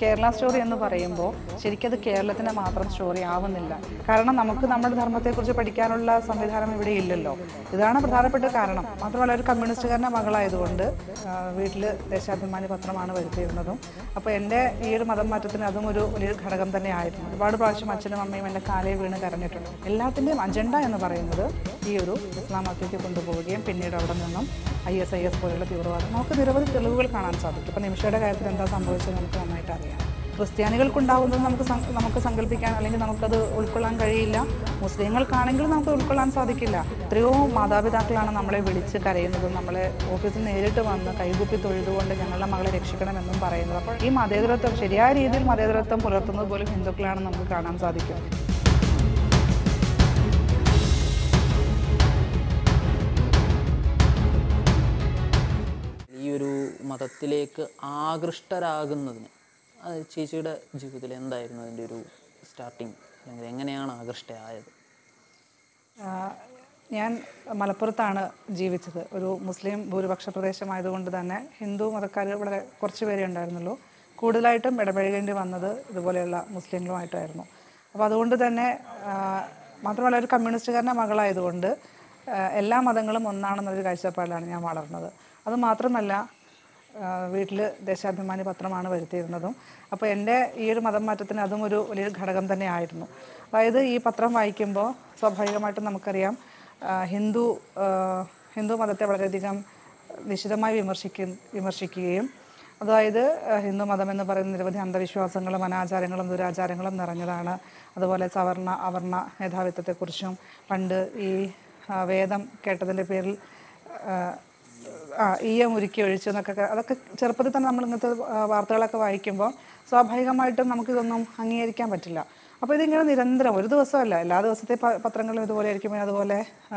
Kerala story എന്ന് പറയുമ്പോൾ ശരിക്കും അത് കേരളത്തിൻ്റെ മാത്രം സ്റ്റോറി ആവുന്നില്ല കാരണം നമുക്ക് നമ്മുടെ ധർമ്മത്തെക്കുറിച്ച് പഠിക്കാനുള്ള സംവിധാനം ഇവിടെ ഇല്ലല്ലോ ഇതാണ് പ്രധാനപ്പെട്ട കാരണം മാത്രമല്ല ഒരു കമ്മ്യൂണിസ്റ്റുകാരൻ്റെ മകളായതുകൊണ്ട് വീട്ടിൽ ദേശാഭിമാനി പത്രമാണ് വരുത്തിയിരുന്നതും അപ്പോൾ എൻ്റെ ഈ ഒരു മതം മാറ്റത്തിന് അതും ഒരു വലിയൊരു ഘടകം തന്നെ ആയിരുന്നു ഒരുപാട് പ്രാവശ്യം അച്ഛനും അമ്മയും എൻ്റെ കാലേ വീണ് കരഞ്ഞിട്ടുണ്ട് എല്ലാത്തിൻ്റെയും അജണ്ട എന്ന് പറയുന്നത് ഈ ഒരു ഇസ്ലാം മതത്തിലേക്ക് കൊണ്ടുപോവുകയും പിന്നീട് അവിടെ നിന്നും ഐ എസ് ഐ എസ് പോലുള്ള തീവ്രവാദം നമുക്ക് നിരവധി തെളിവുകൾ കാണാൻ സാധിക്കും ഇപ്പം നിമിഷയുടെ കാര്യത്തിൽ എന്താ സംഭവിച്ചത് നമുക്ക് നന്നായിട്ട് അറിയാം ക്രിസ്ത്യാനികൾക്കുണ്ടാവുന്നത് നമുക്ക് സം- നമുക്ക് സങ്കല്പിക്കാൻ അല്ലെങ്കിൽ നമുക്കത് ഉൾക്കൊള്ളാൻ കഴിയില്ല മുസ്ലിങ്ങൾക്കാണെങ്കിലും നമുക്ക് ഉൾക്കൊള്ളാൻ സാധിക്കില്ല എത്രയോ മാതാപിതാക്കളാണ് നമ്മളെ വിളിച്ച് കരയുന്നതും നമ്മളെ ഓഫീസിൽ നേരിട്ട് വന്ന് കൈകുപ്പി തൊഴുതുകൊണ്ട് ഞങ്ങളുടെ മകളെ രക്ഷിക്കണമെന്നും പറയുന്നത് അപ്പോൾ ഈ മതേതരത്വം ശരിയായ രീതിയിൽ മതേതരത്വം പുലർത്തുന്നത് പോലും ഹിന്ദുക്കളാണെന്ന് നമുക്ക് കാണാൻ സാധിക്കും ഈ ഒരു മതത്തിലേക്ക് ആകൃഷ്ടരാകുന്നതിന് അത് ചേച്ചിയുടെ ജീവിതത്തിൽ എന്തായിരുന്നു അതിൻ്റെ ഒരു സ്റ്റാർട്ടിങ് അല്ലെങ്കിൽ എങ്ങനെയാണ് ആകൃഷ്ടയായത് ആഹ് ഞാൻ മലപ്പുറത്താണ് ജീവിച്ചത് ഒരു മുസ്ലിം ഭൂരിപക്ഷ പ്രദേശമായതുകൊണ്ട് തന്നെ ഹിന്ദു മതക്കാർ വളരെ കുറച്ച് പേരേ ഉണ്ടായിരുന്നുള്ളൂ കൂടുതലായിട്ടും ഇടപഴകേണ്ടി വന്നത് ഇതുപോലെയുള്ള മുസ്ലിങ്ങളുമായിട്ടായിരുന്നു അപ്പോൾ അതുകൊണ്ട് തന്നെ ആഹ് മാത്രമല്ല ഒരു കമ്മ്യൂണിസ്റ്റുകാരൻ്റെ മകളായതുകൊണ്ട് ആഹ് എല്ലാ മതങ്ങളും ഒന്നാണെന്നൊരു കാഴ്ചപ്പാടിലാണ് ഞാൻ വളർന്നത് അത് മാത്രമല്ല വീട്ടിൽ ദേശാഭിമാനി പത്രമാണ് വരുത്തിയിരുന്നതും അപ്പോൾ എൻ്റെ ഈ ഒരു മതം മാറ്റത്തിന് അതും ഒരു വലിയൊരു ഘടകം തന്നെ ആയിരുന്നു അതായത് ഈ പത്രം വായിക്കുമ്പോൾ സ്വാഭാവികമായിട്ടും നമുക്കറിയാം ആ, ഹിന്ദു ആ, ഹിന്ദു മതത്തെ വളരെയധികം നിശിതമായി വിമർശിക്കും വിമർശിക്കുകയും അതായത് ആ, ഹിന്ദു മതം എന്ന് പറയുന്ന നിരവധി അന്ധവിശ്വാസങ്ങളും അനാചാരങ്ങളും ദുരാചാരങ്ങളും നിറഞ്ഞതാണ് അതുപോലെ സവർണ അവർണ മേധാവിത്വത്തെക്കുറിച്ചും പണ്ട് ഈ ആ, വേദം കേട്ടതിൻ്റെ പേരിൽ ആ, ആ ഈയം ഉരുക്കി ഒഴിച്ചു എന്നൊക്കെ ക- അതൊക്കെ ചെറുപ്പത്തിൽ തന്നെ നമ്മൾ ഇങ്ങനത്തെ ആ, വാർത്തകളൊക്കെ വായിക്കുമ്പോൾ സ്വാഭാവികമായിട്ടും നമുക്കിതൊന്നും അംഗീകരിക്കാൻ പറ്റില്ല അപ്പോൾ ഇതിങ്ങനെ നിരന്തരം ഒരു ദിവസമല്ല എല്ലാ ദിവസത്തെ പ- പത്രങ്ങളും ഇതുപോലെ ആയിരിക്കും പിന്നെ അതുപോലെ ആ,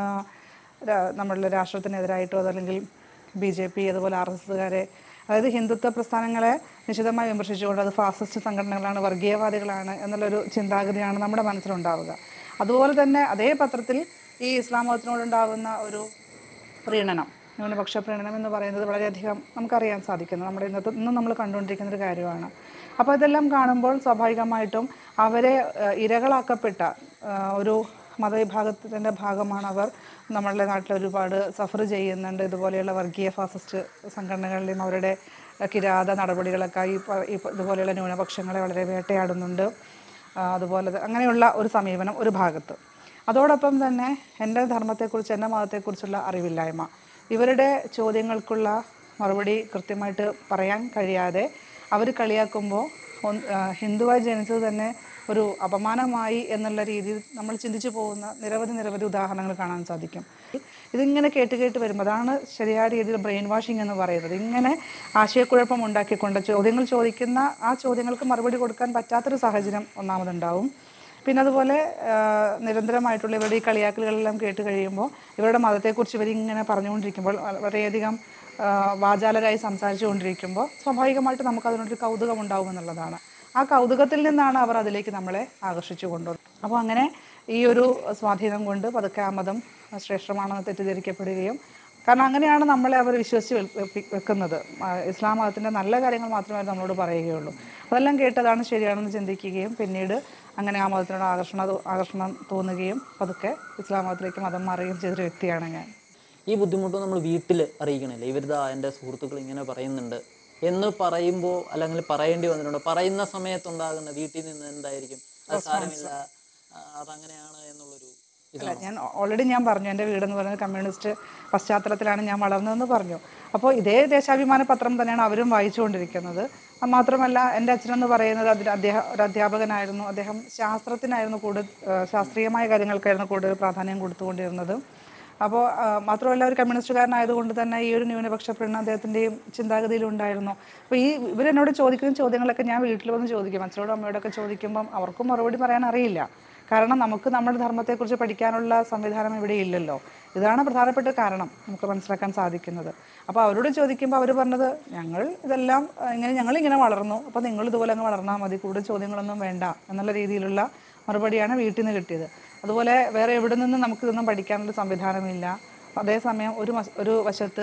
രാ- നമ്മളുടെ രാഷ്ട്രത്തിനെതിരായിട്ടോ അതല്ലെങ്കിൽ ബി ജെ പി അതുപോലെ ആർ എസ് എസ്സുകാരെ അതായത് ഹിന്ദുത്വ പ്രസ്ഥാനങ്ങളെ നിശിതമായി വിമർശിച്ചുകൊണ്ട് അത് ഫാസിസ്റ്റ് സംഘടനകളാണ് വർഗീയവാദികളാണ് എന്നുള്ളൊരു ചിന്താഗതിയാണ് നമ്മുടെ മനസ്സിലുണ്ടാവുക അതുപോലെ തന്നെ അതേ പത്രത്തിൽ ഈ ഇസ്ലാം മതത്തിനോടുണ്ടാവുന്ന ഒരു പ്രീണനം ന്യൂനപക്ഷ പ്രീണനം എന്ന് പറയുന്നത് വളരെയധികം നമുക്കറിയാൻ സാധിക്കുന്നു നമ്മുടെ ഇന്നത്തെ ഇന്നും നമ്മൾ കണ്ടുകൊണ്ടിരിക്കുന്ന ഒരു കാര്യമാണ് അപ്പോൾ ഇതെല്ലാം കാണുമ്പോൾ സ്വാഭാവികമായിട്ടും അവരെ ഏഹ്, ഇരകളാക്കപ്പെട്ട ഏഹ്, ഒരു മതവിഭാഗത്തിൻ്റെ ഭാഗമാണ് അവർ നമ്മളുടെ നാട്ടിൽ ഒരുപാട് സഫർ ചെയ്യുന്നുണ്ട് ഇതുപോലെയുള്ള വർഗീയ ഫാസിസ്റ്റ് സംഘടനകളിലും അവരുടെ ഏഹ്, കിരാത നടപടികളൊക്കെ ഈ പ- ഈ പ- ഇതുപോലെയുള്ള ന്യൂനപക്ഷങ്ങളെ വളരെ വേട്ടയാടുന്നുണ്ട് ആ, അതുപോലെ ത- അങ്ങനെയുള്ള ഒരു സമീപനം ഒരു ഭാഗത്ത് അതോടൊപ്പം തന്നെ എൻ്റെ ധർമ്മത്തെക്കുറിച്ച് എൻ്റെ മതത്തെക്കുറിച്ചുള്ള അറിവില്ലായ്മ ഇവരുടെ ചോദ്യങ്ങൾക്കുള്ള മറുപടി കൃത്യമായിട്ട് പറയാൻ കഴിയാതെ അവർ കളിയാക്കുമ്പോൾ ഒന്ന്- ആ, ഹിന്ദുവായി ജനിച്ചത് തന്നെ ഒരു അപമാനമായി എന്നുള്ള രീതിയിൽ നമ്മൾ ചിന്തിച്ചു പോകുന്ന നിരവധി നിരവധി ഉദാഹരണങ്ങൾ കാണാൻ സാധിക്കും ഇതിങ്ങനെ കേട്ട് കേട്ട് വരുമ്പോൾ അതാണ് ശരിയായ രീതിയിൽ ബ്രെയിൻ വാഷിംഗ് എന്ന് പറയുന്നത് ഇങ്ങനെ ആശയക്കുഴപ്പം ഉണ്ടാക്കിക്കൊണ്ട് ചോദ്യങ്ങൾ ചോദിക്കുന്ന ആ ചോദ്യങ്ങൾക്ക് മറുപടി കൊടുക്കാൻ പറ്റാത്തൊരു സാഹചര്യം ഒന്നാമതുണ്ടാവും പിന്നെ അതുപോലെ ആ, നിരന്തരമായിട്ടുള്ള ഇവരുടെ ഈ കളിയാക്കലുകളെല്ലാം കേട്ട് കഴിയുമ്പോൾ ഇവരുടെ മതത്തെക്കുറിച്ച് ഇവരിങ്ങനെ പറഞ്ഞുകൊണ്ടിരിക്കുമ്പോൾ വളരെയധികം ആ, വാചാലരായി സംസാരിച്ചു കൊണ്ടിരിക്കുമ്പോൾ സ്വാഭാവികമായിട്ട് നമുക്ക് അതിനൊരു കൗതുകം ഉണ്ടാവും എന്നുള്ളതാണ് ആ കൗതുകത്തിൽ നിന്നാണ് അവർ അതിലേക്ക് നമ്മളെ ആകർഷിച്ചു കൊണ്ടുവന്നത് അപ്പോൾ അങ്ങനെ ഈ ഒരു സ്വാധീനം കൊണ്ട് പതുക്കെ ആ മതം ശ്രേഷ്ഠമാണെന്ന് തെറ്റിദ്ധരിക്കപ്പെടുകയും കാരണം അങ്ങനെയാണ് നമ്മളെ അവർ വിശ്വസിച്ച് വെൽ- വെപ്പി- വെക്കുന്നത് ആ, ഇസ്ലാം മതത്തിൻ്റെ നല്ല കാര്യങ്ങൾ മാത്രമേ അവർ നമ്മളോട് പറയുകയുള്ളൂ അതെല്ലാം കേട്ടതാണ് ശരിയാണെന്ന് ചിന്തിക്കുകയും പിന്നീട് അങ്ങനെ ആ മതത്തിനോട് ആകർഷണ ആകർഷണം തോന്നുകയും പതുക്കെ ഇസ്ലാം മതത്തിലേക്ക് മതം മാറുകയും ചെയ്തൊരു വ്യക്തിയാണ് ഞാൻ ഈ ബുദ്ധിമുട്ട് നമ്മൾ വീട്ടിൽ അറിയിക്കണില്ലേ ഇവരിതാ എൻ്റെ സുഹൃത്തുക്കൾ ഇങ്ങനെ പറയുന്നുണ്ട് എന്ന് പറയുമ്പോൾ അല്ലെങ്കിൽ പറയേണ്ടി വന്നിട്ടുണ്ട് പറയുന്ന സമയത്തുണ്ടാകുന്ന വീട്ടിൽ നിന്ന് എന്തായിരിക്കും അത് സാരമില്ല ആ, അതങ്ങനെയാണ് എന്നുള്ളൊരു അല്ല ഞാൻ ഓൾറെഡി ഞാൻ പറഞ്ഞു എൻ്റെ വീടെന്ന് പറയുന്നത് കമ്മ്യൂണിസ്റ്റ് പശ്ചാത്തലത്തിലാണ് ഞാൻ വളർന്നതെന്ന് പറഞ്ഞു അപ്പോൾ ഇതേ ദേശാഭിമാന പത്രം തന്നെയാണ് അവരും വായിച്ചുകൊണ്ടിരിക്കുന്നത് അത് മാത്രമല്ല എൻ്റെ അച്ഛനെന്ന് പറയുന്നത് അതിൽ അദ്ദേഹം ഒരു അധ്യാപകനായിരുന്നു അദ്ദേഹം ശാസ്ത്രത്തിനായിരുന്നു കൂടുതൽ ഏഹ് ശാസ്ത്രീയമായ കാര്യങ്ങൾക്കായിരുന്നു കൂടുതൽ പ്രാധാന്യം കൊടുത്തുകൊണ്ടിരുന്നത് അപ്പോൾ ആ, മാത്രമല്ല ഒരു കമ്മ്യൂണിസ്റ്റുകാരനായതുകൊണ്ട് തന്നെ ഈ ഒരു ന്യൂനപക്ഷ പ്രീണനം അദ്ദേഹത്തിൻ്റെയും ചിന്താഗതിയിലുണ്ടായിരുന്നു അപ്പോൾ ഈ ഇവരെന്നോട് ചോദിക്കുന്ന ചോദ്യങ്ങളൊക്കെ ഞാൻ വീട്ടിൽ വന്ന് ചോദിക്കും അച്ഛനോടും അമ്മയോടൊക്കെ ചോദിക്കുമ്പം അവർക്കും മറുപടി പറയാൻ അറിയില്ല കാരണം നമുക്ക് നമ്മുടെ ധർമ്മത്തെക്കുറിച്ച് പഠിക്കാനുള്ള സംവിധാനം ഇവിടെ ഇല്ലല്ലോ ഇതാണ് പ്രധാനപ്പെട്ട കാരണം നമുക്ക് മനസ്സിലാക്കാൻ സാധിക്കുന്നത് അപ്പോൾ അവരോട് ചോദിക്കുമ്പോൾ അവർ പറഞ്ഞത് ഞങ്ങൾ ഇതെല്ലാം ആ, ഇങ്ങനെ ഞങ്ങൾ ഇങ്ങനെ വളർന്നു അപ്പോൾ നിങ്ങൾ ഇതുപോലെ അങ്ങ് വളർന്നാൽ മതി കൂടുതൽ ചോദ്യങ്ങളൊന്നും വേണ്ട എന്നുള്ള രീതിയിലുള്ള മറുപടിയാണ് വീട്ടിൽ നിന്ന് കിട്ടിയത് അതുപോലെ വേറെ എവിടെ നിന്നും നമുക്ക് ഇതൊന്നും പഠിക്കാനുള്ള സംവിധാനമില്ല അതേസമയം ഒരു മസ്- ഒരു വശത്ത്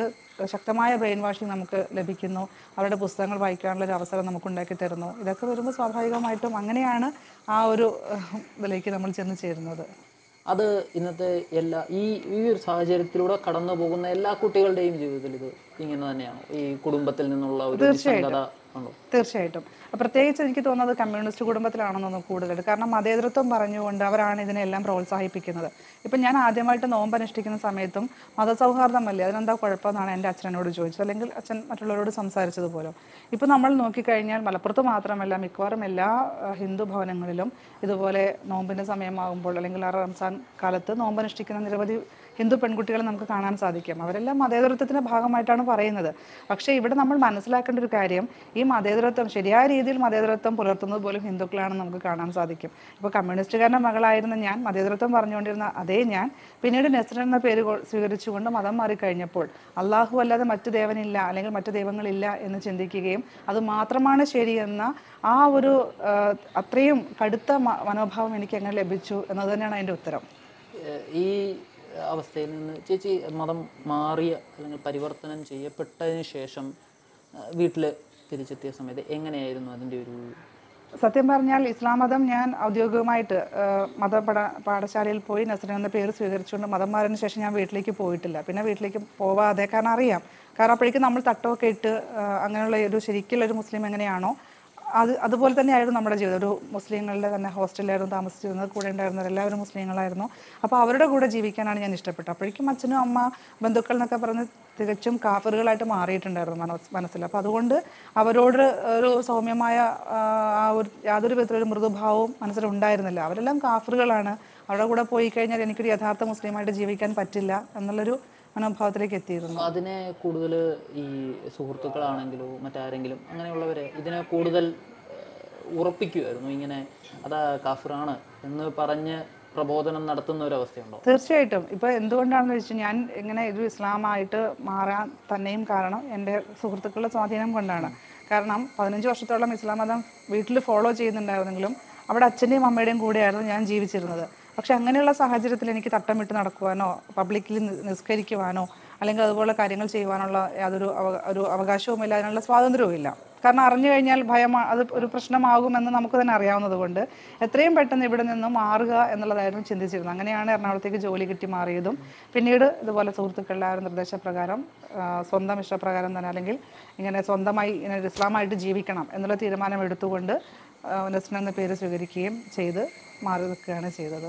ശക്തമായ ബ്രെയിൻ വാഷിംഗ് നമുക്ക് ലഭിക്കുന്നു അവരുടെ പുസ്തകങ്ങൾ വായിക്കാനുള്ള ഒരു അവസരം നമുക്ക് ഉണ്ടാക്കി തരുന്നു ഇതൊക്കെ വരുമ്പോൾ സ്വാഭാവികമായിട്ടും അങ്ങനെയാണ് ആ ഒരു ഏഹ്, ഇതിലേക്ക് നമ്മൾ ചെന്ന് ചേരുന്നത് അത് ഇന്നത്തെ എല്ലാ ഈ ഈ ഒരു സാഹചര്യത്തിലൂടെ കടന്നു പോകുന്ന എല്ലാ കുട്ടികളുടെയും ജീവിതത്തിൽ ഇത് ഇങ്ങനെ തന്നെയാണോ ഈ കുടുംബത്തിൽ നിന്നുള്ള ഒരു നിസ്സംഗത ഉണ്ടോ തീർച്ചയായിട്ടും പ്രത്യേകിച്ച് എനിക്ക് തോന്നുന്നത് കമ്മ്യൂണിസ്റ്റ് കുടുംബത്തിലാണെന്നൊന്ന് കൂടുതലായിട്ട് കാരണം മതേതരത്വം പറഞ്ഞുകൊണ്ട് അവരാണ് ഇതിനെല്ലാം പ്രോത്സാഹിപ്പിക്കുന്നത് ഇപ്പം ഞാൻ ആദ്യമായിട്ട് നോമ്പ് അനുഷ്ഠിക്കുന്ന സമയത്തും മതസൗഹാർദ്ദമല്ലേ അതിനെന്താ കുഴപ്പമെന്നാണ് എൻ്റെ അച്ഛനോട് ചോദിച്ചത് അല്ലെങ്കിൽ അച്ഛൻ മറ്റുള്ളവരോട് സംസാരിച്ചതുപോലെ ഇപ്പം നമ്മൾ നോക്കിക്കഴിഞ്ഞാൽ മലപ്പുറത്ത് മാത്രമല്ല മിക്കവാറും എല്ലാ അഹ്, ഹിന്ദു ഭവനങ്ങളിലും ഇതുപോലെ നോമ്പിൻ്റെ സമയമാകുമ്പോൾ അല്ലെങ്കിൽ ആ റംസാൻ കാലത്ത് നോമ്പ് അനുഷ്ഠിക്കുന്ന നിരവധി ഹിന്ദു പെൺകുട്ടികളെ നമുക്ക് കാണാൻ സാധിക്കും അവരെല്ലാം മതേതരത്വത്തിൻ്റെ ഭാഗമായിട്ടാണ് പറയുന്നത് പക്ഷേ ഇവിടെ നമ്മൾ മനസ്സിലാക്കേണ്ട ഒരു കാര്യം ഈ മതേതരത്വം ശരിയായ രീതിയിൽ മതേതരത്വം പുലർത്തുന്നത് പോലും ഹിന്ദുക്കളാണെന്ന് നമുക്ക് കാണാൻ സാധിക്കും ഇപ്പോൾ കമ്മ്യൂണിസ്റ്റുകാരൻ്റെ മകളായിരുന്ന ഞാൻ മതേതരത്വം പറഞ്ഞുകൊണ്ടിരുന്ന അതേ ഞാൻ പിന്നീട് നെസ്രൻ എന്ന പേര് കൊ- സ്വീകരിച്ചുകൊണ്ട് മതം മാറിക്കഴിഞ്ഞപ്പോൾ അള്ളാഹു അല്ലാതെ മറ്റു ദേവനില്ല അല്ലെങ്കിൽ മറ്റു ദൈവങ്ങളില്ല എന്ന് ചിന്തിക്കുകയും അത് മാത്രമാണ് ശരിയെന്ന ആ ഒരു ആ, അത്രയും കടുത്ത മ- മനോഭാവം എനിക്ക് എങ്ങനെ ലഭിച്ചു എന്നത് തന്നെയാണ് അതിൻ്റെ ഉത്തരം ഏഹ് ഈ അവസ്ഥയിൽ നിന്ന് ചേച്ചി മതം മാറിയ അല്ലെങ്കിൽ പരിവർത്തനം ചെയ്യപ്പെട്ടതിന് ശേഷം വീട്ടിൽ തിരിച്ചെത്തിയ സമയത്ത് എങ്ങനെയായിരുന്നു അതിൻ്റെ ഒരു സത്യം പറഞ്ഞാൽ ഇസ്ലാം മതം ഞാൻ ഔദ്യോഗികമായിട്ട് ആ, മത പഠ പാഠശാലയിൽ പോയി നസ്രീൻ എന്ന പേര് സ്വീകരിച്ചുകൊണ്ട് മതം മാറിയതിന് ശേഷം ഞാൻ വീട്ടിലേക്ക് പോയിട്ടില്ല പിന്നെ വീട്ടിലേക്ക് പോവാതെ കാരണം അറിയാം കാരണം അപ്പോഴേക്കും നമ്മൾ തട്ടമൊക്കെ ഇട്ട് ആ, അങ്ങനെയുള്ള ഒരു ശരിക്കുള്ള ഒരു മുസ്ലിം എങ്ങനെയാണോ അത് അതുപോലെ തന്നെയായിരുന്നു നമ്മുടെ ജീവിതം ഒരു മുസ്ലിങ്ങളുടെ തന്നെ ഹോസ്റ്റലിലായിരുന്നു താമസിച്ചിരുന്നത് കൂടെ ഉണ്ടായിരുന്നത് എല്ലാവരും മുസ്ലിങ്ങളായിരുന്നു അപ്പോൾ അവരുടെ കൂടെ ജീവിക്കാനാണ് ഞാൻ ഇഷ്ടപ്പെട്ടത് അപ്പോഴേക്കും അച്ഛനും അമ്മ ബന്ധുക്കൾ എന്നൊക്കെ പറഞ്ഞ് തികച്ചും കാഫറുകളായിട്ട് മാറിയിട്ടുണ്ടായിരുന്നു മനസ് മനസ്സിൽ അപ്പോൾ അതുകൊണ്ട് അവരോട് ഒരു സൗമ്യമായ ആ, ആ ഒരു യാതൊരു വിധത്തിലൊരു മൃദുഭാവവും മനസ്സിലുണ്ടായിരുന്നില്ല അവരെല്ലാം കാഫറുകളാണ് അവരുടെ കൂടെ പോയി കഴിഞ്ഞാൽ എനിക്കൊരു യഥാർത്ഥ മുസ്ലിമായിട്ട് ജീവിക്കാൻ പറ്റില്ല എന്നുള്ളൊരു മനോഭാവത്തിലേക്ക് എത്തിയിരുന്നു അപ്പോൾ അതിനെ കൂടുതൽ ഈ സുഹൃത്തുക്കളാണെങ്കിലോ മറ്റാരെങ്കിലും അങ്ങനെയുള്ളവരെ ഇതിനെ കൂടുതൽ ഏഹ്, ഉറപ്പിക്കുമായിരുന്നു ഇങ്ങനെ അതാ കാഫിറാണ് എന്ന് പറഞ്ഞ് പ്രബോധനം നടത്തുന്ന ഒരു അവസ്ഥയുണ്ടോ തീർച്ചയായിട്ടും ഇപ്പോൾ എന്തുകൊണ്ടാണെന്ന് വെച്ചാൽ ഞാൻ ഇങ്ങനെ ഒരു ഇസ്ലാമായിട്ട് മാറാൻ തന്നെയും കാരണം എൻ്റെ സുഹൃത്തുക്കളുടെ സ്വാധീനം കൊണ്ടാണ് കാരണം പതിനഞ്ച് വർഷത്തോളം ഇസ്ലാം മതം വീട്ടിൽ ഫോളോ ചെയ്യുന്നുണ്ടായിരുന്നെങ്കിലും അവിടെ അച്ഛൻ്റെയും അമ്മയുടെയും കൂടെയായിരുന്നു ഞാൻ ജീവിച്ചിരുന്നത് പക്ഷെ അങ്ങനെയുള്ള സാഹചര്യത്തിൽ എനിക്ക് തട്ടം വിട്ട് നടക്കുവാനോ പബ്ലിക്കിൽ നി- നിസ്കരിക്കുവാനോ അല്ലെങ്കിൽ അതുപോലെ കാര്യങ്ങൾ ചെയ്യുവാനുള്ള യാതൊരു അവ- ഒരു അവകാശവുമില്ല അതിനുള്ള സ്വാതന്ത്ര്യവും ഇല്ല കാരണം അറിഞ്ഞു കഴിഞ്ഞാൽ ഭയം അത് ഒരു പ്രശ്നമാകുമെന്ന് നമുക്ക് തന്നെ അറിയാവുന്നത് കൊണ്ട് എത്രയും പെട്ടെന്ന് ഇവിടെ നിന്ന് മാറുക എന്നുള്ളതായിരുന്നു ചിന്തിച്ചിരുന്നത് അങ്ങനെയാണ് എറണാകുളത്തേക്ക് ജോലി കിട്ടി മാറിയതും പിന്നീട് ഇതുപോലെ സുഹൃത്തുക്കളുടെ ആ ഒരു നിർദ്ദേശപ്രകാരം ആ, സ്വന്തം ഇഷ്ടപ്രകാരം തന്നെ അല്ലെങ്കിൽ ഇങ്ങനെ സ്വന്തമായി ഇങ്ങനെ ഒരു ഇസ്ലാമായിട്ട് ജീവിക്കണം എന്നുള്ള തീരുമാനം എടുത്തുകൊണ്ട് ആ, നസ്രിൻ എന്ന പേര് സ്വീകരിക്കുകയും ചെയ്ത് മാറി നിൽക്കുകയാണ് ചെയ്തത്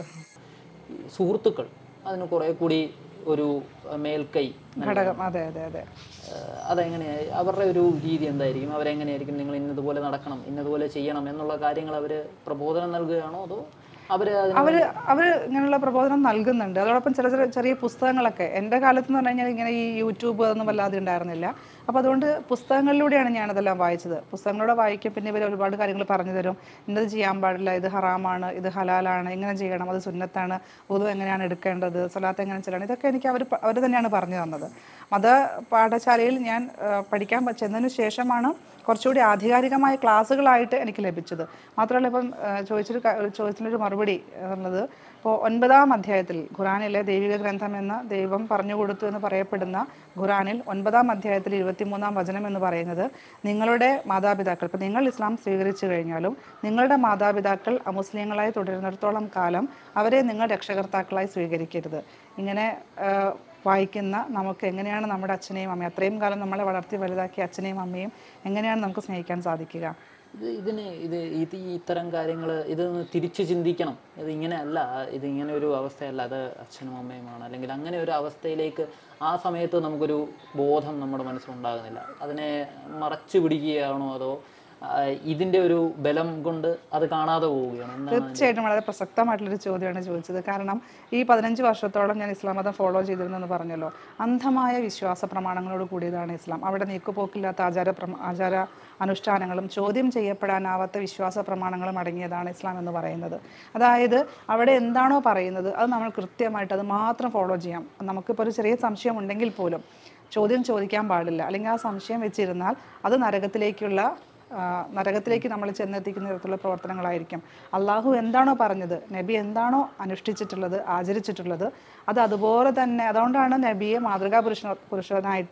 ഈ സുഹൃത്തുക്കൾ അതിന് കുറേ കൂടി ഒരു ഏഹ്, മേൽക്കൈ ഘടകം അതെ അതെ അതെ ഏഹ്, അതെങ്ങനെയായി അവരുടെ ഒരു രീതി എന്തായിരിക്കും അവരെങ്ങനെയായിരിക്കും നിങ്ങൾ ഇന്നതുപോലെ നടക്കണം ഇന്നതുപോലെ ചെയ്യണം എന്നുള്ള കാര്യങ്ങൾ അവർ പ്രബോധനം നൽകുകയാണോ അതോ അവർ അവർ അവർ ഇങ്ങനെയുള്ള പ്രബോധനം നൽകുന്നുണ്ട് അതോടൊപ്പം ചില ചില ചെറിയ പുസ്തകങ്ങളൊക്കെ എൻ്റെ കാലത്ത് എന്ന് പറഞ്ഞു കഴിഞ്ഞാൽ ഇങ്ങനെ ഈ യൂട്യൂബ് ഒന്നും വല്ലാതെ ഉണ്ടായിരുന്നില്ല അപ്പോൾ അതുകൊണ്ട് പുസ്തകങ്ങളിലൂടെയാണ് ഞാനതെല്ലാം വായിച്ചത് പുസ്തകങ്ങളിലൂടെ വായിക്കും പിന്നെ ഇവർ ഒരുപാട് കാര്യങ്ങൾ പറഞ്ഞു തരും ഇന്നത് ചെയ്യാൻ പാടില്ല ഇത് ഹറാമാണ് ഇത് ഹലാലാണ് ഇങ്ങനെ ചെയ്യണം അത് സുന്നത്താണ് ഉതു എങ്ങനെയാണ് എടുക്കേണ്ടത് സ്വലാത്ത് എങ്ങനെ ചെയ്യണം ഇതൊക്കെ എനിക്ക് അവർ അവർ തന്നെയാണ് പറഞ്ഞു തന്നത് മത പാഠശാലയിൽ ഞാൻ ആ, പഠിക്കാൻ പ- ചെന്നതിന് ശേഷമാണ് കുറച്ചുകൂടി ആധികാരികമായ ക്ലാസ്സുകളായിട്ട് എനിക്ക് ലഭിച്ചത് മാത്രമല്ല ഇപ്പം ആ, ചോദിച്ചൊരു ക- ഒരു ചോദിച്ചതിനൊരു മറുപടി എന്നുള്ളത് ഇപ്പോൾ ഒൻപതാം അധ്യായത്തിൽ ഖുറാനിലെ ദൈവിക ഗ്രന്ഥം എന്ന ദൈവം പറഞ്ഞു കൊടുത്തു എന്ന് പറയപ്പെടുന്ന ഖുറാനിൽ ഒൻപതാം അധ്യായത്തിൽ ഇരുപത്തിമൂന്നാം വചനം എന്ന് പറയുന്നത് നിങ്ങളുടെ മാതാപിതാക്കൾ ഇപ്പം നിങ്ങൾ ഇസ്ലാം സ്വീകരിച്ചു കഴിഞ്ഞാലും നിങ്ങളുടെ മാതാപിതാക്കൾ അമുസ്ലിങ്ങളായി തുടരുന്നിടത്തോളം കാലം അവരെ നിങ്ങൾ രക്ഷകർത്താക്കളായി സ്വീകരിക്കരുത് ഇങ്ങനെ ആ, വായിക്കുന്ന നമുക്ക് എങ്ങനെയാണ് നമ്മുടെ അച്ഛനെയും അമ്മയും അത്രയും കാലം നമ്മളെ വളർത്തി വലുതാക്കിയ അച്ഛനെയും അമ്മയും എങ്ങനെയാണ് നമുക്ക് സ്നേഹിക്കാൻ സാധിക്കുക ഇത് ഇതിന് ഇത് ഇത് ഈ ഇത്തരം കാര്യങ്ങൾ ഇതൊന്ന് തിരിച്ചു ചിന്തിക്കണം ഇത് ഇങ്ങനെയല്ല ഇത് ഇങ്ങനെ ഒരു അവസ്ഥയല്ല അത് അച്ഛനും അമ്മയുമാണ് അല്ലെങ്കിൽ അങ്ങനെ ഒരു അവസ്ഥയിലേക്ക് ആ സമയത്ത് നമുക്കൊരു ബോധം നമ്മുടെ മനസ്സിലുണ്ടാകുന്നില്ല അതിനെ മറച്ചു പിടിക്കുകയാണോ അതോ ആ, ഇതിന്റെ ഒരു ബലം കൊണ്ട് അത് കാണാതെ പോവുകയാണ് എന്താണ് തീർച്ചയായിട്ടും വളരെ പ്രസക്തമായിട്ടുള്ളൊരു ചോദ്യമാണ് ചോദിച്ചത് കാരണം ഈ പതിനഞ്ച് വർഷത്തോളം ഞാൻ ഇസ്ലാം മതം ഫോളോ ചെയ്തിരുന്നെന്ന് പറഞ്ഞല്ലോ അന്ധമായ വിശ്വാസ പ്രമാണങ്ങളോട് കൂടിയതാണ് ഇസ്ലാം അവിടെ നീക്കുപോക്കില്ലാത്ത ആചാര പ്രമ ആചാര അനുഷ്ഠാനങ്ങളും ചോദ്യം ചെയ്യപ്പെടാനാവാത്ത വിശ്വാസ പ്രമാണങ്ങളും അടങ്ങിയതാണ് ഇസ്ലാം എന്ന് പറയുന്നത് അതായത് അവിടെ എന്താണോ പറയുന്നത് അത് നമ്മൾ കൃത്യമായിട്ട് അത് മാത്രം ഫോളോ ചെയ്യാം നമുക്കിപ്പോൾ ഒരു ചെറിയ സംശയം ഉണ്ടെങ്കിൽ പോലും ചോദ്യം ചോദിക്കാൻ പാടില്ല അല്ലെങ്കിൽ ആ സംശയം വെച്ചിരുന്നാൽ അത് നരകത്തിലേക്കുള്ള ആ, നരകത്തിലേക്ക് നമ്മൾ ചെന്നെത്തിക്കുന്ന തരത്തിലുള്ള പ്രവർത്തനങ്ങളായിരിക്കും അള്ളാഹു എന്താണോ പറഞ്ഞത് നബി എന്താണോ അനുഷ്ഠിച്ചിട്ടുള്ളത് ആചരിച്ചിട്ടുള്ളത് അത് അതുപോലെ തന്നെ അതുകൊണ്ടാണ് നബിയെ മാതൃകാ പുരുഷ പുരുഷനായിട്ട്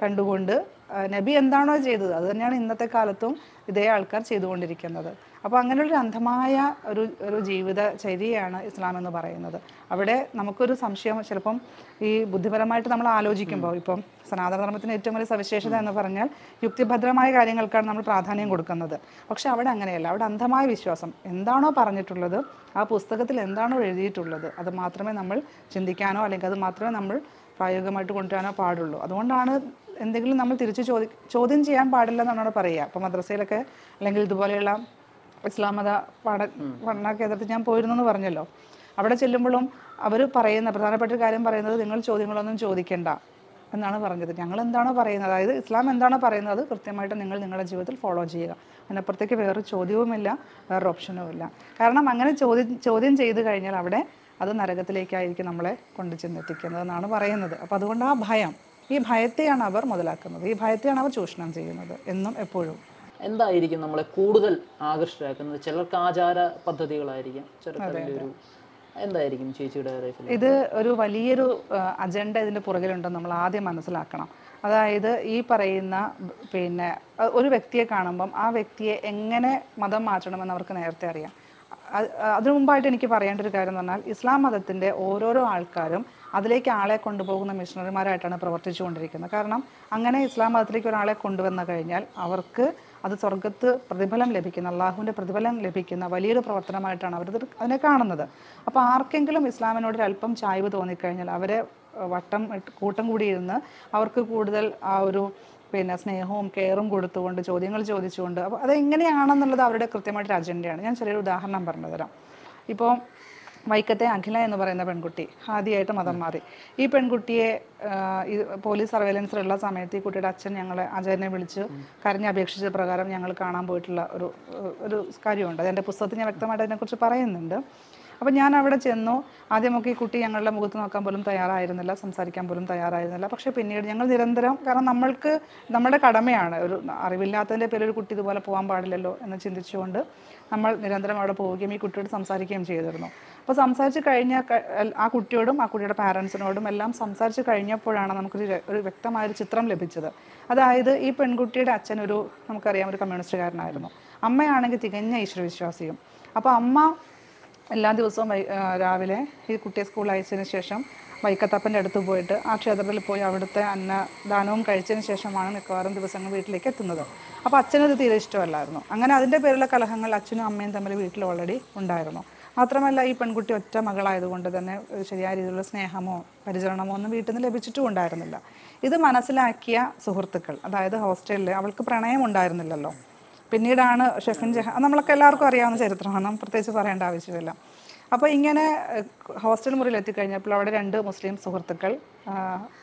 കണ്ടുകൊണ്ട് ആ, നബി എന്താണോ ചെയ്തത് അത് തന്നെയാണ് ഇന്നത്തെ കാലത്തും ഇതേ ആൾക്കാർ ചെയ്തുകൊണ്ടിരിക്കുന്നത് അപ്പോൾ അങ്ങനെയുള്ളൊരു അന്ധമായ ഒരു ഒരു ജീവിത ചര്യയാണ് ഇസ്ലാം എന്ന് പറയുന്നത് അവിടെ നമുക്കൊരു സംശയം ചിലപ്പം ഈ ബുദ്ധിപരമായിട്ട് നമ്മൾ ആലോചിക്കുമ്പോൾ ഇപ്പം സനാതന ധർമ്മത്തിന് ഏറ്റവും വലിയ സവിശേഷത എന്ന് പറഞ്ഞാൽ യുക്തിഭദ്രമായ കാര്യങ്ങൾക്കാണ് നമ്മൾ പ്രാധാന്യം കൊടുക്കുന്നത് പക്ഷെ അവിടെ അങ്ങനെയല്ല അവിടെ അന്ധമായ വിശ്വാസം എന്താണോ പറഞ്ഞിട്ടുള്ളത് ആ പുസ്തകത്തിൽ എന്താണോ എഴുതിയിട്ടുള്ളത് അത് മാത്രമേ നമ്മൾ ചിന്തിക്കാനോ അല്ലെങ്കിൽ അത് മാത്രമേ നമ്മൾ പ്രായോഗികമായിട്ട് കൊണ്ടുവരാനോ പാടുള്ളൂ അതുകൊണ്ടാണ് എന്തെങ്കിലും നമ്മൾ തിരിച്ച് ചോദി ചോദ്യം ചെയ്യാൻ പാടില്ല എന്നാണ് പറയുക ഇപ്പോൾ മദ്രസയിലൊക്കെ അല്ലെങ്കിൽ ഇതുപോലെയുള്ള ഇസ്ലാം മത പഠ പഠന കേന്ദ്രത്തിൽ ഞാൻ പോയിരുന്നു എന്ന് പറഞ്ഞല്ലോ അവിടെ ചെല്ലുമ്പോഴും അവർ പറയുന്ന പ്രധാനപ്പെട്ട ഒരു കാര്യം പറയുന്നത് നിങ്ങൾ ചോദ്യങ്ങളൊന്നും ചോദിക്കേണ്ട എന്നാണ് പറഞ്ഞത് ഞങ്ങൾ എന്താണോ പറയുന്നത് അതായത് ഇസ്ലാം എന്താണോ പറയുന്നത് കൃത്യമായിട്ട് നിങ്ങൾ നിങ്ങളുടെ ജീവിതത്തിൽ ഫോളോ ചെയ്യുക അതിനപ്പുറത്തേക്ക് വേറൊരു ചോദ്യവുമില്ല വേറൊരു ഓപ്ഷനും ഇല്ല കാരണം അങ്ങനെ ചോദ്യം ചോദ്യം ചെയ്ത് കഴിഞ്ഞാൽ അവിടെ അത് നരകത്തിലേക്കായിരിക്കും നമ്മളെ കൊണ്ടു ചെന്നെത്തിക്കുന്നത് എന്നാണ് പറയുന്നത് അപ്പോൾ അതുകൊണ്ട് ആ ഭയം ഈ ഭയത്തെയാണ് അവർ മുതലാക്കുന്നത് ഈ ഭയത്തെയാണ് അവർ ചൂഷണം ചെയ്യുന്നത് എന്നും എപ്പോഴും എന്തായിരിക്കും നമ്മളെ കൂടുതൽ ആകർഷകരാക്കുന്നത് ചിലർക്ക് ആചാര പദ്ധതികളായിരിക്കും ചിലർക്ക് ഒരു എന്തായിരിക്കും ചേച്ചിയുടെ ലൈഫിൽ ഇത് ഒരു വലിയൊരു അജണ്ട ഇതിൻ്റെ പുറകിലുണ്ടെന്ന് നമ്മൾ ആദ്യം മനസ്സിലാക്കണം അതായത് ഈ പറയുന്ന ബ് പിന്നെ അ- ഒരു വ്യക്തിയെ കാണുമ്പം ആ വ്യക്തിയെ എങ്ങനെ മതം മാറ്റണമെന്ന് അവർക്ക് നേരത്തെ അറിയാം അ- അ- അതിനു മുമ്പായിട്ട് എനിക്ക് പറയേണ്ട ഒരു കാര്യം എന്ന് പറഞ്ഞാൽ ഇസ്ലാം മതത്തിൻ്റെ ഓരോരോ ആൾക്കാരും അതിലേക്ക് ആളെ കൊണ്ടുപോകുന്ന മിഷണറിമാരായിട്ടാണ് പ്രവർത്തിച്ചുകൊണ്ടിരിക്കുന്നത് കാരണം അങ്ങനെ ഇസ്ലാം മതത്തിലേക്ക് ഒരാളെ കൊണ്ടുവന്നു കഴിഞ്ഞാൽ അവർക്ക് അത് സ്വർഗത്ത് പ്രതിഫലം ലഭിക്കുന്ന അള്ളാഹുവിൻ്റെ പ്രതിഫലം ലഭിക്കുന്ന വലിയൊരു പ്രവർത്തനമായിട്ടാണ് അവർ അതിനെ കാണുന്നത് അപ്പോൾ ആർക്കെങ്കിലും ഇസ്ലാമിനോട് ഒരു അല്പം ചായ്വ് തോന്നിക്കഴിഞ്ഞാൽ അവരെ ഏഹ്, വട്ടം ഇട്ട് കൂട്ടം കൂടി ഇരുന്ന് അവർക്ക് കൂടുതൽ ആ ഒരു പിന്നെ സ്നേഹവും കെയറും കൊടുത്തുകൊണ്ട് ചോദ്യങ്ങൾ ചോദിച്ചുകൊണ്ട് അപ്പോൾ അതെങ്ങനെയാണെന്നുള്ളത് അവരുടെ കൃത്യമായിട്ടൊരു അജണ്ടയാണ് ഞാൻ ചെറിയൊരു ഉദാഹരണം പറഞ്ഞു തരാം ഇപ്പോൾ വൈക്കത്തെ അഖില എന്ന് പറയുന്ന പെൺകുട്ടി ആദ്യമായിട്ട് മതം മാറി ഈ പെൺകുട്ടിയെ ആ, ഈ പോലീസ് സർവേലൻസിലുള്ള സമയത്ത് ഈ കുട്ടിയുടെ അച്ഛൻ ഞങ്ങളെ ആചാര്യനെ വിളിച്ച് കരഞ്ഞ് അപേക്ഷിച്ച പ്രകാരം ഞങ്ങൾ കാണാൻ പോയിട്ടുള്ള ഒരു ഒരു കാര്യമുണ്ട് അത് എൻ്റെ പുസ്തകത്തിൽ ഞാൻ വ്യക്തമായിട്ട് അതിനെക്കുറിച്ച് പറയുന്നുണ്ട് അപ്പോൾ ഞാൻ അവിടെ ചെന്നു ആദ്യമൊക്കെ ഈ കുട്ടി ഞങ്ങളുടെ മുഖത്ത് നോക്കാൻ പോലും തയ്യാറായിരുന്നില്ല സംസാരിക്കാൻ പോലും തയ്യാറായിരുന്നില്ല പക്ഷേ പിന്നീട് ഞങ്ങൾ നിരന്തരം കാരണം നമ്മൾക്ക് നമ്മുടെ കടമയാണ് ഒരു അറിവില്ലാത്തതിൻ്റെ പേരിൽ ഒരു കുട്ടി ഇതുപോലെ പോകാൻ പാടില്ലല്ലോ എന്ന് ചിന്തിച്ചുകൊണ്ട് നമ്മൾ നിരന്തരം അവിടെ പോവുകയും ഈ കുട്ടിയോട് സംസാരിക്കുകയും ചെയ്തിരുന്നു അപ്പോൾ സംസാരിച്ച് കഴിഞ്ഞ ക- എൽ- ആ കുട്ടിയോടും ആ കുട്ടിയുടെ പാരൻസിനോടും എല്ലാം സംസാരിച്ച് കഴിഞ്ഞപ്പോഴാണ് നമുക്കൊരു ര- ഒരു വ്യക്തമായൊരു ചിത്രം ലഭിച്ചത് അതായത് ഈ പെൺകുട്ടിയുടെ അച്ഛൻ ഒരു നമുക്കറിയാം ഒരു കമ്മ്യൂണിസ്റ്റുകാരനായിരുന്നു അമ്മയാണെങ്കിൽ തികഞ്ഞ ഈശ്വരവിശ്വാസിയും അപ്പോൾ അമ്മ എല്ലാ ദിവസവും വൈ ആ, രാവിലെ ഈ കുട്ടിയെ സ്കൂളിൽ അയച്ചതിന് ശേഷം വൈക്കത്തപ്പൻ്റെ അടുത്ത് പോയിട്ട് ആ ക്ഷേത്രത്തിൽ പോയി അവിടുത്തെ അന്നദാനവും കഴിച്ചതിന് ശേഷമാണ് മിക്കവാറും ദിവസങ്ങൾ വീട്ടിലേക്ക് എത്തുന്നത് അപ്പോൾ അച്ഛനത് തീരെ ഇഷ്ടമല്ലായിരുന്നു അങ്ങനെ അതിൻ്റെ പേരിലുള്ള കലഹങ്ങൾ അച്ഛനും അമ്മയും തമ്മിൽ വീട്ടിൽ ഓൾറെഡി ഉണ്ടായിരുന്നു മാത്രമല്ല ഈ പെൺകുട്ടി ഒറ്റ മകളായതുകൊണ്ട് തന്നെ ഒരു ശരിയായ രീതിയിലുള്ള സ്നേഹമോ പരിചരണമോ ഒന്നും വീട്ടിൽ നിന്ന് ലഭിച്ചിട്ടും ഉണ്ടായിരുന്നില്ല ഇത് മനസ്സിലാക്കിയ സുഹൃത്തുക്കൾ അതായത് ഹോസ്റ്റലിൽ അവൾക്ക് പ്രണയം ഉണ്ടായിരുന്നില്ലല്ലോ പിന്നീടാണ് ഷെഫിൻ ജഹാൻ അത് നമ്മളൊക്കെ എല്ലാവർക്കും അറിയാവുന്ന ചരിത്രമാണ് നാം പ്രത്യേകിച്ച് പറയേണ്ട ആവശ്യമില്ല അപ്പോൾ ഇങ്ങനെ ഏഹ്, ഹോസ്റ്റൽ മുറിയിൽ എത്തിക്കഴിഞ്ഞപ്പോൾ അവിടെ രണ്ട് മുസ്ലിം സുഹൃത്തുക്കൾ ആ,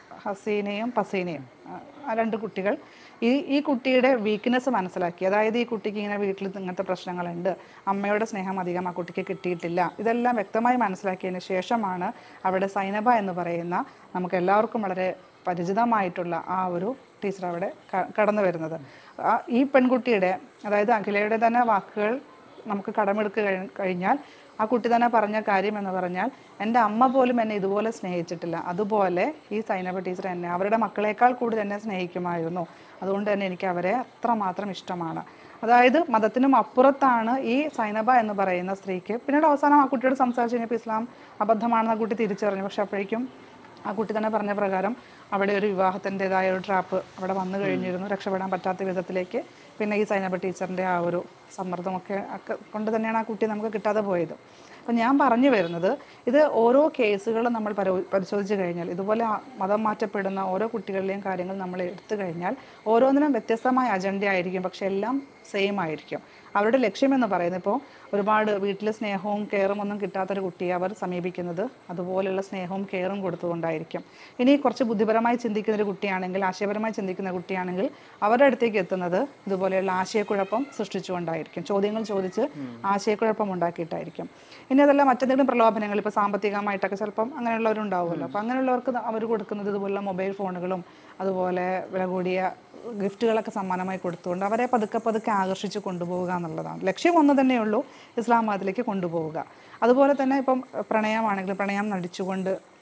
ഹസീനയും പസീനയും ആ, ആ രണ്ട് കുട്ടികൾ ഈ ഈ കുട്ടിയുടെ വീക്ക്നെസ് മനസ്സിലാക്കി അതായത് ഈ കുട്ടിക്ക് ഇങ്ങനെ വീട്ടിൽ ഇങ്ങനത്തെ പ്രശ്നങ്ങളുണ്ട് അമ്മയുടെ സ്നേഹം അധികം ആ കുട്ടിക്ക് കിട്ടിയിട്ടില്ല ഇതെല്ലാം വ്യക്തമായി മനസ്സിലാക്കിയതിന് ശേഷമാണ് അവിടെ സൈനബ എന്ന് പറയുന്ന നമുക്ക് എല്ലാവർക്കും വളരെ പരിചിതമായിട്ടുള്ള ആ ഒരു ടീച്ചർ അവിടെ ക- കടന്നു വരുന്നത് ആ ഈ പെൺകുട്ടിയുടെ അതായത് അഖിലയുടെ തന്നെ വാക്കുകൾ നമുക്ക് കടമെടുക്കുക കഴി- കഴിഞ്ഞാൽ ആ കുട്ടി തന്നെ പറഞ്ഞ കാര്യം എന്ന് പറഞ്ഞാൽ എൻ്റെ അമ്മ പോലും എന്നെ ഇതുപോലെ സ്നേഹിച്ചിട്ടില്ല അതുപോലെ ഈ സൈനബ ടീച്ചർ എന്നെ അവരുടെ മക്കളെക്കാൾ കൂടുതൽ എന്നെ സ്നേഹിക്കുമായിരുന്നു അതുകൊണ്ട് തന്നെ എനിക്ക് അവരെ അത്രമാത്രം ഇഷ്ടമാണ് അതായത് മതത്തിനും അപ്പുറത്താണ് ഈ സൈനബ എന്ന് പറയുന്ന സ്ത്രീക്ക് പിന്നീട് അവസാനം ആ കുട്ടിയോട് സംസാരിച്ച് കഴിഞ്ഞപ്പോൾ ഇസ്ലാം അബദ്ധമാണെന്ന് ആ കുട്ടി തിരിച്ചറിഞ്ഞു പക്ഷെ അപ്പോഴേക്കും ആ കുട്ടി തന്നെ പറഞ്ഞ പ്രകാരം അവിടെ ഒരു വിവാഹത്തിൻ്റെതായ ഒരു ട്രാപ്പ് അവിടെ വന്നു കഴിഞ്ഞിരുന്നു രക്ഷപ്പെടാൻ പറ്റാത്ത വിധത്തിലേക്ക് പിന്നെ ഈ സൈനബ ടീച്ചറിൻ്റെ ആ ഒരു സമ്മർദ്ദമൊക്കെ ഒക്കെ കൊണ്ട് തന്നെയാണ് ആ കുട്ടി നമുക്ക് കിട്ടാതെ പോയത് അപ്പം ഞാൻ പറഞ്ഞു വരുന്നത് ഇത് ഓരോ കേസുകളും നമ്മൾ പരോ പരിശോധിച്ച് കഴിഞ്ഞാൽ ഇതുപോലെ ആ മതം മാറ്റപ്പെടുന്ന ഓരോ കുട്ടികളിലെയും കാര്യങ്ങൾ നമ്മൾ എടുത്തു കഴിഞ്ഞാൽ ഓരോന്നിനും വ്യത്യസ്തമായ അജണ്ട ആയിരിക്കും പക്ഷെ എല്ലാം സെയിം ആയിരിക്കും അവരുടെ ലക്ഷ്യമെന്ന് പറയുന്നത് ഇപ്പോൾ ഒരുപാട് വീട്ടിൽ സ്നേഹവും കെയറും ഒന്നും കിട്ടാത്തൊരു കുട്ടിയെ അവർ സമീപിക്കുന്നത് അതുപോലെയുള്ള സ്നേഹവും കെയറും കൊടുത്തുകൊണ്ടായിരിക്കും ഇനി കുറച്ച് ബുദ്ധിപരമായി ചിന്തിക്കുന്ന ഒരു കുട്ടിയാണെങ്കിൽ ആശയപരമായി ചിന്തിക്കുന്ന കുട്ടിയാണെങ്കിൽ അവരുടെ അടുത്തേക്ക് എത്തുന്നത് ഇതുപോലെയുള്ള ആശയക്കുഴപ്പം സൃഷ്ടിച്ചുകൊണ്ടായിരിക്കും ചോദ്യങ്ങൾ ചോദിച്ച് ആശയക്കുഴപ്പം ഉണ്ടാക്കിയിട്ടായിരിക്കും ഇനി അതല്ല മറ്റെന്തെങ്കിലും പ്രലോഭനങ്ങൾ ഇപ്പോൾ സാമ്പത്തികമായിട്ടൊക്കെ ചിലപ്പം അങ്ങനെയുള്ളവരുണ്ടാവുമല്ലോ അപ്പോൾ അങ്ങനെയുള്ളവർക്ക് അവർ കൊടുക്കുന്നത് ഇതുപോലുള്ള മൊബൈൽ ഫോണുകളും അതുപോലെ വില കൂടിയ ഗിഫ്റ്റുകളൊക്കെ സമ്മാനമായി കൊടുത്തുകൊണ്ട് അവരെ പതുക്കെ പതുക്കെ ആകർഷിച്ച് കൊണ്ടുപോവുക എന്നുള്ളതാണ് ലക്ഷ്യം ഒന്ന് തന്നെയുള്ളൂ ഇസ്ലാം മതത്തിലേക്ക് കൊണ്ടുപോവുക അതുപോലെ തന്നെ ഇപ്പം പ്രണയമാണെങ്കിലും പ്രണയം നടിച്ചുകൊണ്ട്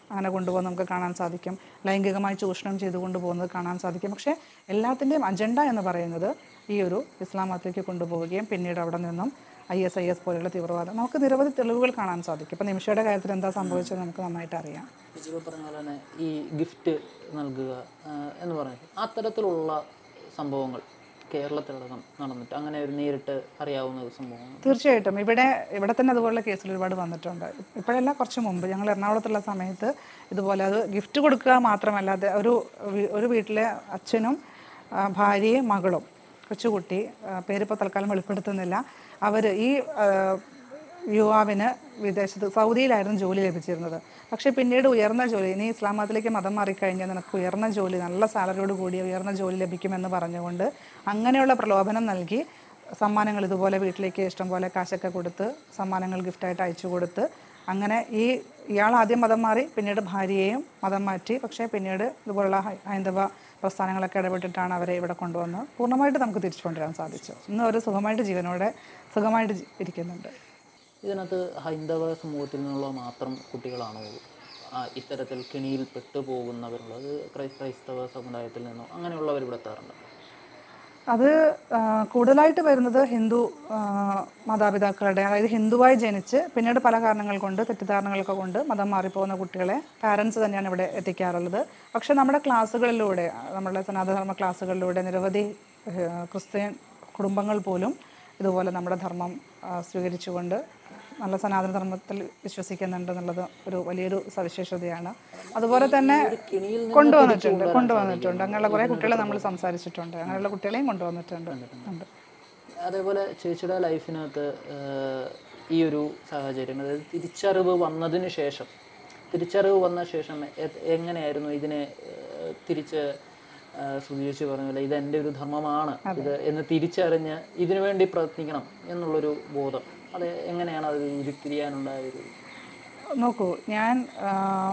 അങ്ങനെ കൊണ്ടുപോകുന്നത് നമുക്ക് കാണാൻ സാധിക്കും ലൈംഗികമായി ചൂഷണം ചെയ്തു കൊണ്ടുപോകുന്നത് കാണാൻ സാധിക്കും പക്ഷേ എല്ലാത്തിൻ്റെയും അജണ്ട എന്ന് പറയുന്നത് ഈ ഒരു ഇസ്ലാം മതത്തിലേക്ക് കൊണ്ടുപോവുകയും പിന്നീട് അവിടെ നിന്നും ഐ എസ് ഐ എസ് പോലെയുള്ള തീവ്രവാദം നമുക്ക് നിരവധി തെളിവുകൾ കാണാൻ സാധിക്കും ഇപ്പം നിമിഷയുടെ കാര്യത്തിൽ എന്താ സംഭവിച്ചത് നമുക്ക് നന്നായിട്ട് അറിയാം ചേച്ചി പറഞ്ഞ പോലെ തന്നെ ഈ ഗിഫ്റ്റ് നൽകുക ആ, എന്ന് പറയുന്നത് അത്തരത്തിലുള്ള സംഭവങ്ങൾ കേരളത്തിലടക്കം നടന്നിട്ട് അങ്ങനെ ഒരു നേരിട്ട് അറിയാവുന്ന ഒരു സംഭവങ്ങൾ തീർച്ചയായിട്ടും ഇവിടെ ഇവിടെ തന്നെ അതുപോലുള്ള കേസുകൾ ഒരുപാട് വന്നിട്ടുണ്ട് ഇപ്പോഴല്ല കുറച്ച് മുമ്പ് ഞങ്ങൾ എറണാകുളത്തുള്ള സമയത്ത് ഇതുപോലെ അത് ഗിഫ്റ്റ് കൊടുക്കുക മാത്രമല്ല അത് ഒരു വീ- ഒരു വീട്ടിലെ അച്ഛനും ആ, ഭാര്യയും മകളും കൊച്ചുകുട്ടി ആ, പേരിപ്പോൾ തൽക്കാലം വെളിപ്പെടുത്തുന്നില്ല അവർ ഈ ആ, യുവാവിന് വിദേശത്ത് സൗദിയിലായിരുന്നു ജോലി ലഭിച്ചിരുന്നത് പക്ഷേ പിന്നീട് ഉയർന്ന ജോലി ഇനി ഇസ്ലാം മതത്തിലേക്ക് മതം മാറിക്കഴിഞ്ഞാൽ നിനക്ക് ഉയർന്ന ജോലി നല്ല സാലറിയോട് കൂടിയ ഉയർന്ന ജോലി ലഭിക്കുമെന്ന് പറഞ്ഞുകൊണ്ട് അങ്ങനെയുള്ള പ്രലോഭനം നൽകി സമ്മാനങ്ങൾ ഇതുപോലെ വീട്ടിലേക്ക് ഇഷ്ടംപോലെ കാശൊക്കെ കൊടുത്ത് സമ്മാനങ്ങൾ ഗിഫ്റ്റായിട്ട് അയച്ചു കൊടുത്ത് അങ്ങനെ ഈ ഇയാൾ ആദ്യം മതം മാറി പിന്നീട് ഭാര്യയെയും മതം മാറ്റി പക്ഷേ പിന്നീട് ഇതുപോലുള്ള ഹൈ- ഹൈന്ദവ പ്രസ്ഥാനങ്ങളൊക്കെ ഇടപെട്ടിട്ടാണ് അവരെ ഇവിടെ കൊണ്ടുവന്ന് പൂർണ്ണമായിട്ട് നമുക്ക് തിരിച്ചു കൊണ്ടുവരാൻ സാധിച്ചു ഇന്ന് അവർ സുഖമായിട്ട് ജീവനോടെ സുഖമായിട്ട് ജി- ഇരിക്കുന്നുണ്ട് ഇതിനകത്ത് ഹൈന്ദവ സമൂഹത്തിൽ നിന്നുള്ള മാത്രം കുട്ടികളാണോ ആ, ഇത്തരത്തിൽ കെണിയിൽ പെട്ടുപോകുന്നവരുള്ളത് ക്രൈ ക്രൈസ്തവ സമുദായത്തിൽ നിന്നോ അങ്ങനെയുള്ളവർ ഇവിടെ എത്താറുണ്ട് അത് ആ, കൂടുതലായിട്ട് വരുന്നത് ഹിന്ദു ആ, മാതാപിതാക്കളുടെ അതായത് ഹിന്ദുവായി ജനിച്ച് പിന്നീട് പല കാരണങ്ങൾ കൊണ്ട് തെറ്റിദ്ധാരണകളൊക്കെ കൊണ്ട് മതം മാറിപ്പോകുന്ന കുട്ടികളെ പാരൻസ് തന്നെയാണ് ഇവിടെ എത്തിക്കാറുള്ളത് പക്ഷേ നമ്മുടെ ക്ലാസ്സുകളിലൂടെ നമ്മുടെ സനാതനധർമ്മ ക്ലാസ്സുകളിലൂടെ നിരവധി ഏഹ്, ക്രിസ്ത്യൻ കുടുംബങ്ങൾ പോലും ഇതുപോലെ നമ്മുടെ ധർമ്മം ആ, സ്വീകരിച്ചുകൊണ്ട് നല്ല സനാതനധർമ്മത്തിൽ വിശ്വസിക്കുന്നുണ്ട് എന്നുള്ളത് ഒരു വലിയൊരു സവിശേഷതയാണ് അതുപോലെ തന്നെ കൊണ്ടുവന്നിട്ടുണ്ട് കൊണ്ടുവന്നിട്ടുണ്ട് അങ്ങനെയുള്ള കുറേ കുട്ടികളെ നമ്മൾ സംസാരിച്ചിട്ടുണ്ട് അങ്ങനെയുള്ള കുട്ടികളെയും കൊണ്ടുവന്നിട്ടുണ്ട് ഉണ്ട് അതേപോലെ ചേച്ചിയുടെ ലൈഫിനകത്ത് ഏഹ്, ഈ ഒരു സാഹചര്യം അതായത് തിരിച്ചറിവ് വന്നതിന് ശേഷം തിരിച്ചറിവ് വന്ന ശേഷം എ- എങ്ങനെയായിരുന്നു ഇതിനെ ഏഹ്, തിരിച്ച് ഏഹ്, സുധീർച്ചി പറഞ്ഞ പോലെ ഇത് എൻ്റെ ഒരു ധർമ്മമാണ് ഇത് എന്ന് തിരിച്ചറിഞ്ഞ് ഇതിനു വേണ്ടി പ്രയത്നിക്കണം എന്നുള്ളൊരു ബോധം അത് എങ്ങനെയാണ് അത് ഉരുത്തിരിയാനുണ്ടായ ഒരു നോക്കൂ ഞാൻ ആ,